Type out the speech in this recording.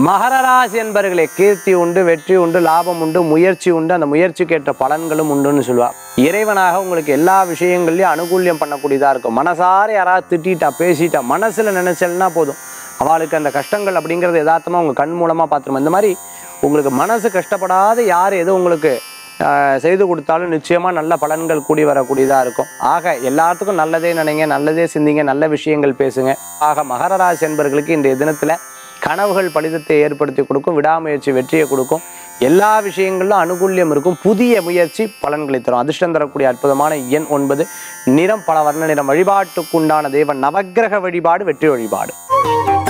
மகர ராசி என்பர்களே கீர்த்தி உண்டு வெற்றி உண்டு லாபம் உண்டு முயற்சி உண்டு அந்த முயற்சிக்கு ஏற்ற பலன்களும் உண்டுன்னு சொல்லுவார் இறைவனாக உங்களுக்கு எல்லா விஷயங்கள்லையும் அனுகூல்யம் பண்ணக்கூடியதாக இருக்கும் மனசார யாராவது திட்டிட்டா பேசிட்டா மனசில் நினைச்சல்னா போதும் அவளுக்கு அந்த கஷ்டங்கள் அப்படிங்கிறது யதார்த்தமாக உங்கள் கண் மூலமாக பார்த்துருமா இந்த மாதிரி உங்களுக்கு மனசு கஷ்டப்படாத யார் எது உங்களுக்கு ஆஹ், செய்து கொடுத்தாலும் நிச்சயமாக நல்ல பலன்கள் கூடி வரக்கூடியதாக இருக்கும் ஆக எல்லாத்துக்கும் நல்லதே நினைங்க நல்லதே சிந்திங்க நல்ல விஷயங்கள் பேசுங்க ஆக மகர ராசி என்பர்களுக்கு இன்றைய தினத்தில் கனவுகள் பலிதத்தை ஏற்படுத்தி கொடுக்கும் விடாமுயற்சி வெற்றியை கொடுக்கும் எல்லா விஷயங்களிலும் அனுகூல்யம் இருக்கும் புதிய முயற்சி பலன்களை தரும் அதிர்ஷ்டம் தரக்கூடிய அற்புதமான எண் ஒன்பது நிறம் பல வர்ண நிறம் வழிபாட்டுக்குண்டான தெய்வம் நவக்கிரக வழிபாடு வெற்றி வழிபாடு